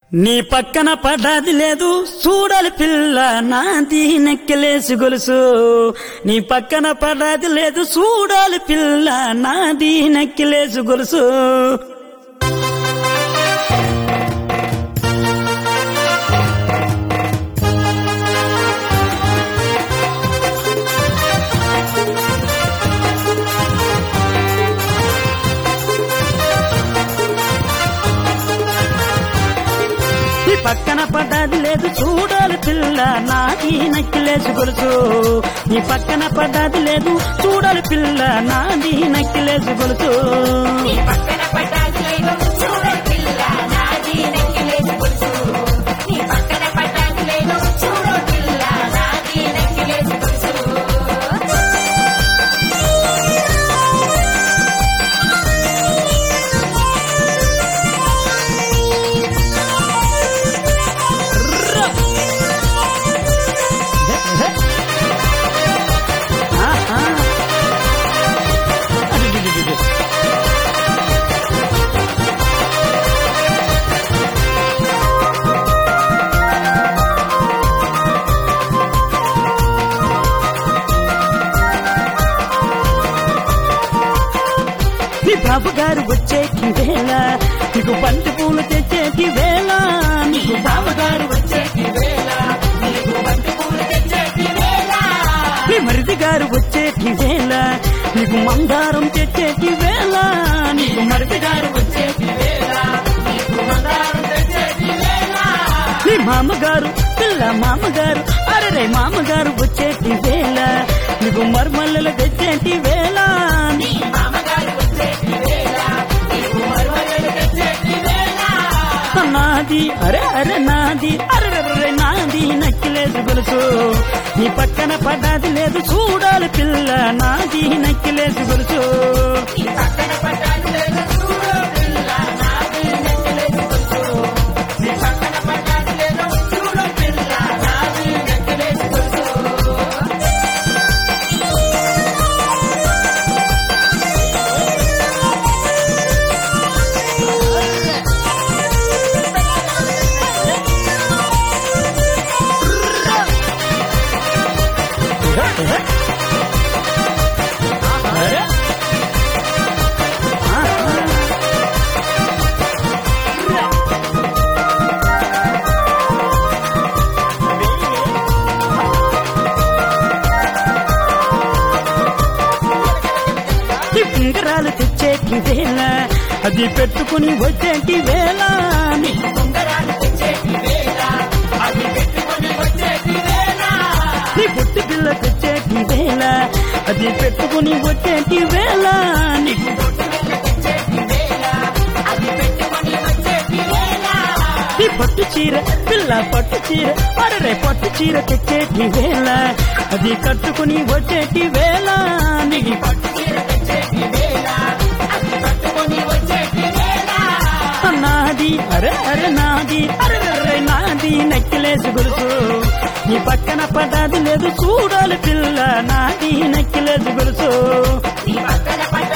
నీ పక్కన పడ్డది లేదు చూడాలి పిల్ల నాది నెక్కిలేసి గొలుసు నీ పక్కన పడ్డది లేదు చూడాలి పిల్ల నాది నెక్కిలేసి గొలుసు నీ పక్కన పడ్డది లేదు చూడాలి పిల్ల నాది నక్కిలేసి గొలుసు నీ పక్కన పడ్డది లేదు చూడాలి పిల్ల నాది నక్కిలేసి గొలుసు నీ పక్కన పడ్డాది లేదు చూడని పిల్ల నాది నెక్కిలేసి గొలుసు నీ పక్కన పడ్డాది లేదు చూడని పిల్ల నాది నెక్కిలేసి గొలుసు ఆహా. అదిదిదిదిది. నీ బాబు గారు వచ్చేటి వేళ నీకు బంతి పూలు తెచ్చేటి వేళ నీకు బాబు గారు వచ్చేటి వేళ నీకు బంతి పూలు తెచ్చేటి వేళ నీ మరిది గారు వచ్చేటి వేళ నీకు మందారం తెచ్చేటి వేళ నీకు మరిది గారు వచ్చేటి వేళ నీకు మందారం తెచ్చేటి వేళ నీ మామగారు పిల్ల మామగారు అరే మామగారు వచ్చేటి వేళ నీకు మర్మల్లలు తెచ్చేటి వేళ నీ మామగారు వచ్చేటి వేళ నీకు మరువలు తెచ్చేటి వేళ నాది అరే అరే నాది అరే అరే నాది నక్కిలేదు గొలుసు నీ పక్కన పడ్డది లేదు చూడాలి పిల్ల నాది నక్కిలేదు గొలుసు నీ పక్కన పడ్డాది లేదు చూడు పిల్ల నాది నెక్కిలేసి గొలుసు నీ పక్కన పడ్డాది లేదు చూడు పిల్ల నాది నెక్కిలేసి గొలుసు అరే. ఈ ఉంగరాలు తెచ్చేటి వేళ అది పెట్టుకుని వచ్చేటి వేళ నీ ఉంగరాలు తెచ్చేటి వేళ అవి పెట్టుకొని వచ్చేటి వేళ నీ పుట్టి పిల్ల తెచ్చేటి వేళ అది పెట్టుకుని వచ్చేటి వేళ నీకు బొట్టుబిళ్ళ తెచ్చేటి వేళ అవి పెట్టుకొని వచ్చేటి వేళ నీ పట్టు చీర పిల్ల పట్టు చీర అరే పట్టు చీర తెచ్చేటి వేళ అది కట్టుకుని వచ్చేటి వేళ నీకు పట్టు చీర తెచ్చేటి వేళ అవి కట్టుకొని వచ్చేటి వేళ నాది అరే అరే నాది అరే అరే నాది నెక్కిలేసి గొలుసు నీ పక్కన పడ్డది లేదు చూడాలి పిల్ల నాది నెక్కిలేసి గొలుసు నీ పక్కన పడ్డ